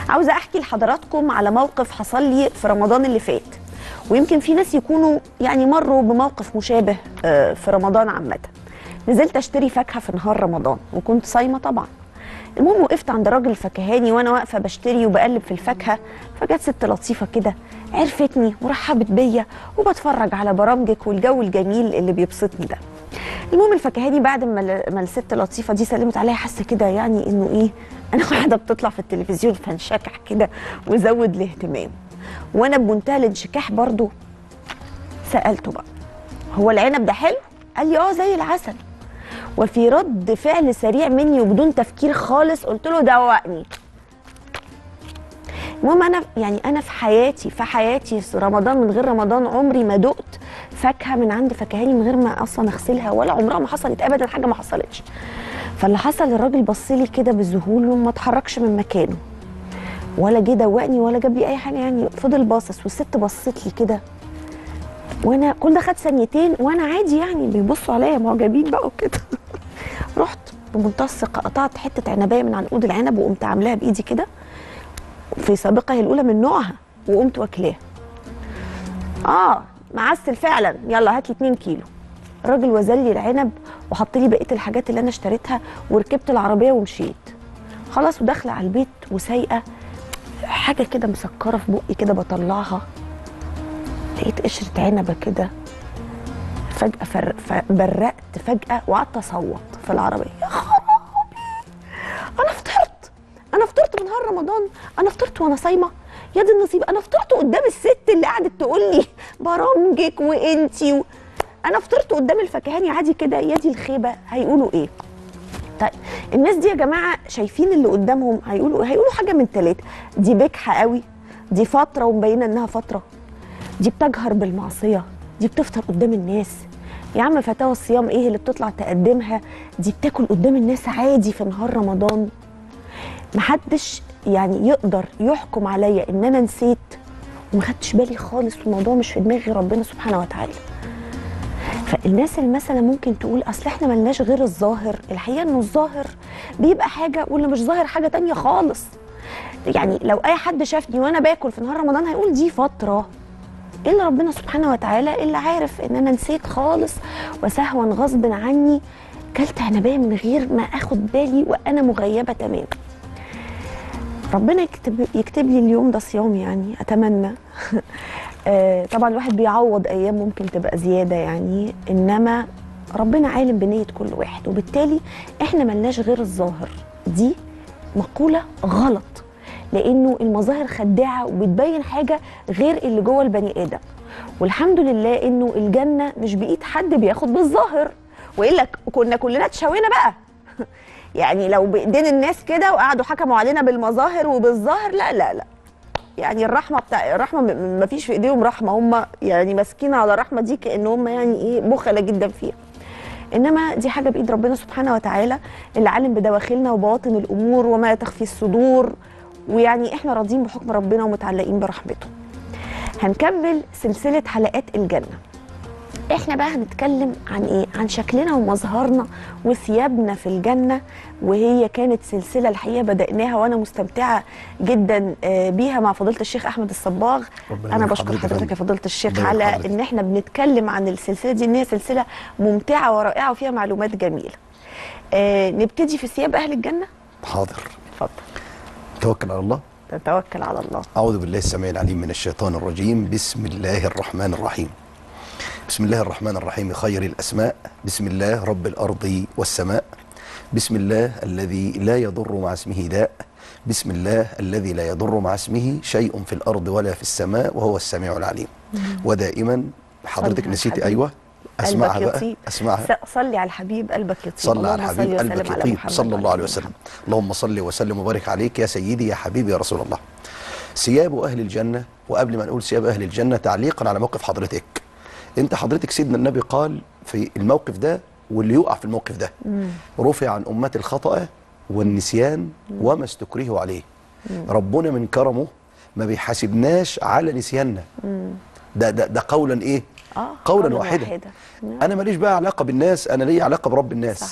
عاوزه احكي لحضراتكم على موقف حصل لي في رمضان اللي فات ويمكن في ناس يكونوا يعني مروا بموقف مشابه آه، في رمضان عامه نزلت اشتري فاكهه في نهار رمضان وكنت صايمه طبعا المهم وقفت عند راجل الفكهاني وانا واقفه بشتري وبقلب في الفاكهه فجت ست لطيفه كده عرفتني ورحبت بيا وبتفرج على برامجك والجو الجميل اللي بيبسطني ده المهم الفكهاني بعد ما ال- ما الست اللطيفه دي سلمت عليا حاسه كده يعني انه ايه انا واحده بتطلع في التلفزيون فانشكح كده وزود الاهتمام وانا بمنتهى الانشكاح برضو سالته بقى هو العنب ده حلو قال لي اه زي العسل وفي رد فعل سريع مني وبدون تفكير خالص قلت له دوقني المهم انا يعني انا في حياتي في حياتي في رمضان من غير رمضان عمري ما دقت فاكهه من عند فكهاني من غير ما اصلا اغسلها ولا عمرها ما حصلت ابدا حاجه ما حصلتش فاللي حصل الراجل بص لي كده بذهول وما اتحركش من مكانه ولا جه دوقني ولا جاب لي اي حاجه يعني فضل باصص والست بصت لي كده وانا كل ده خد ثانيتين وانا عادي يعني بيبصوا عليا معجبين بقى وكده رحت بمنتهى الثقه قطعت حته عنبايه من عنقود العنب وقمت عاملاها بايدي كده في سابقه هي الاولى من نوعها وقمت واكلاها اه معسل فعلا يلا هات لي 2 كيلو الراجل وزل لي العنب وحط لي بقيه الحاجات اللي انا اشتريتها وركبت العربيه ومشيت خلاص وداخله على البيت وسايقه حاجه كده مسكره في بقي كده بطلعها لقيت قشره عنبه كده فجاه فر... برقت فجاه وقعدت اصوت في العربيه يا خرابي انا فطرت انا فطرت في نهار رمضان انا فطرت وانا صايمه يا دي النصيب انا فطرت قدام الست اللي قعدت تقول لي برامجك وانتي و... انا فطرت قدام الفكهاني عادي كده يا دي الخيبه هيقولوا ايه طيب الناس دي يا جماعه شايفين اللي قدامهم هيقولوا هيقولوا حاجه من ثلاثه دي بجحه قوي دي فتره ومبينه انها فتره دي بتجهر بالمعصيه دي بتفطر قدام الناس يا عم فتاوى الصيام ايه اللي بتطلع تقدمها دي بتاكل قدام الناس عادي في نهار رمضان محدش يعني يقدر يحكم عليا ان انا نسيت وما خدتش بالي خالص والموضوع مش في دماغي ربنا سبحانه وتعالى فالناس اللي مثلا ممكن تقول اصل احنا ملناش غير الظاهر الحقيقه انه الظاهر بيبقى حاجه واللي مش ظاهر حاجه تانية خالص يعني لو اي حد شافني وانا باكل في نهار رمضان هيقول دي فتره الا ربنا سبحانه وتعالى اللي عارف ان انا نسيت خالص وسهوا غصب عني كلت عنبايه من غير ما اخد بالي وانا مغيبه تماما ربنا يكتب يكتب لي اليوم ده صيام يعني اتمنى آه، طبعا الواحد بيعوض ايام ممكن تبقى زياده يعني انما ربنا عالم بنيه كل واحد وبالتالي احنا ملناش غير الظاهر دي مقوله غلط لانه المظاهر خداعه وبتبين حاجه غير اللي جوه البني ادم والحمد لله انه الجنه مش بايد حد بياخد بالظاهر والا كنا كلنا اتشوينا بقى يعني لو بايدين الناس كده وقعدوا حكموا علينا بالمظاهر وبالظاهر لا لا لا يعني الرحمه بتاع الرحمه م- ما فيش في ايديهم رحمه هم يعني ماسكين على الرحمه دي كان هم يعني ايه بخله جدا فيها انما دي حاجه بايد ربنا سبحانه وتعالى اللي عالم بدواخلنا وبواطن الامور وما تخفي الصدور ويعني احنا راضيين بحكم ربنا ومتعلقين برحمته هنكمل سلسله حلقات الجنه احنا بقى هنتكلم عن ايه عن شكلنا ومظهرنا وثيابنا في الجنه وهي كانت سلسله الحقيقه بداناها وانا مستمتعه جدا آه، بيها مع فضيله الشيخ احمد الصباغ ربنا انا يبارك بشكر حضرتك يا حضرتك يا فندم. فضيله الشيخ ربنا يبارك على حضرتك. ان احنا بنتكلم عن السلسله دي ان هي سلسله ممتعه ورائعه وفيها معلومات جميله آه نبتدي في ثياب اهل الجنه حاضر اتفضل توكل على الله تتوكل على الله أعوذ بالله السميع العليم من الشيطان الرجيم بسم الله الرحمن الرحيم بسم الله الرحمن الرحيم خير الأسماء بسم الله رب الأرض والسماء بسم الله الذي لا يضر مع اسمه داء بسم الله الذي لا يضر مع اسمه شيء في الأرض ولا في السماء وهو السميع العليم ودائما حضرتك صلي على نسيتي الحبيب. أيوة أسمعها قلبك بقى يطيب. أسمعها س- صلي على الحبيب قلبك يطيب صلى على اللهم الحبيب صل وسلم قلبك على يطيب محمد صلى الله وعلى عليه آله وسلم اللهم صل وسلم وبارك عليك يا سيدي يا حبيبي يا رسول الله ثياب أهل الجنة وقبل ما نقول ثياب أهل الجنة تعليقا على موقف حضرتك أنت حضرتك سيدنا النبي قال في الموقف ده واللي يقع في الموقف ده رفع عن أمتي الخطأ والنسيان وما استكرهوا عليه ربنا من كرمه ما بيحاسبناش على نسياننا ده ده ده قولا ايه آه، قولا قولاً واحدا واحدا. انا ماليش بقى علاقه بالناس انا ليا علاقه برب الناس صح.